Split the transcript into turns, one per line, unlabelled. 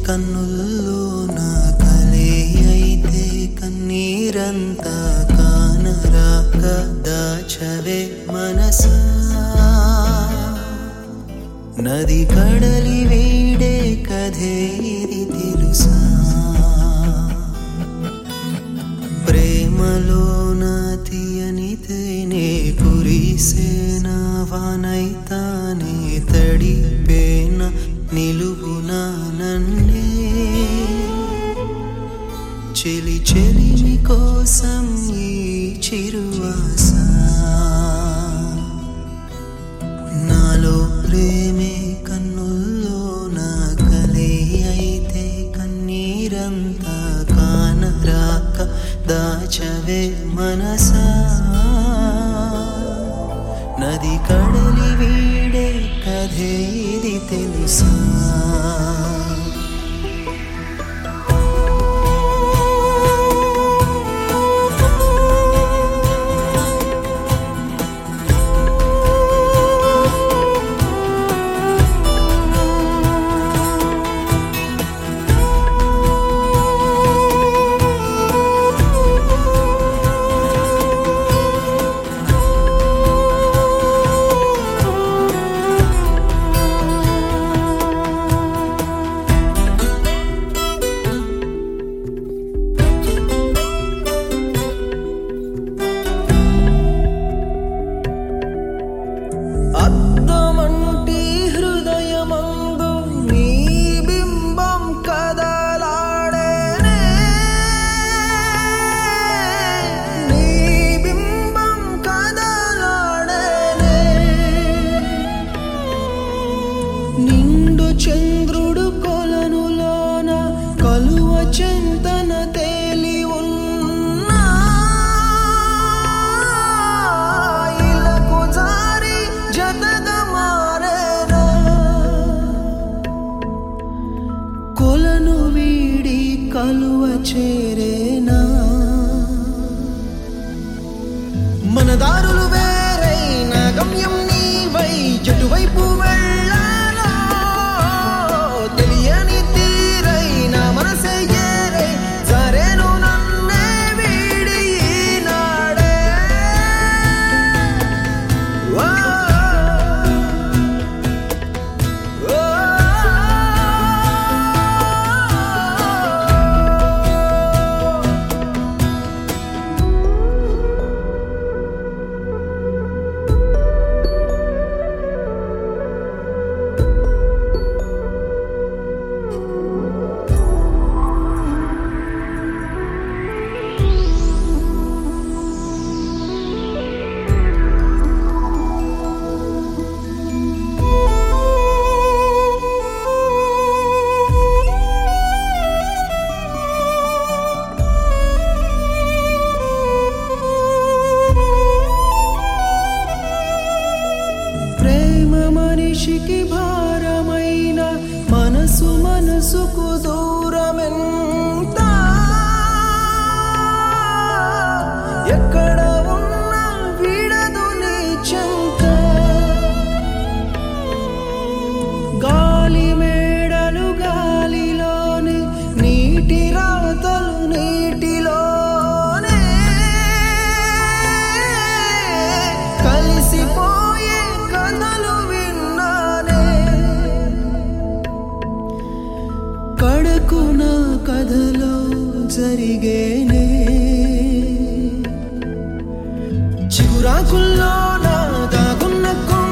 కన్నుల్లో నా కలే అయితే కన్నీరంతా కానరాక దాచవే మనసా నది కడలి వీడే కథే ఇది తెలుసా ప్రేమలోన తీయని తేనే కురిసేన వానైతానే తడిపేన నిలువున నన్నే చెలి చెలిమి కోసం ఈ చిరువాస నాలో ప్రేమే కన్నుల్లో నా కలే అయితే కన్నీరంతా కానరాక దాచవే మనసా నది కడలి వీడే కథే ఇది తెలుసా అద్దమంటి హృదయమందు నీ బింబం కదలాడేనే నీ బింబం కదలాడేనే నిండు చంద్రుడు కొలనులోన కలువ చింతన తేలి ఉన్నా ఇలకు జారి జతగా మారేనా కొలను వీడి కలువ చేరేనా మన దారులు వేరైన గమ్యం నీవై ఎటువైపు వెళ్ళాలో తెలియని తీరైన మనసే ఏరై సరేను నన్నే వీడి ఈనాడే ఓ, ఓ, ఓ. ప్రేమ మనిషికి భారమైన మనసు మనసుకు దూరమెంత ఎక్కడ ఉన్నా విడదు నీ చెంత గాలి మేడలు గాలిలోని నీటి రాతలు నీటిలోనే కలిసిపోయే కథలు విన్నానే కడకు నా కథలో జరిగేనే చిగురాకుల్లో నా దాగున్న కో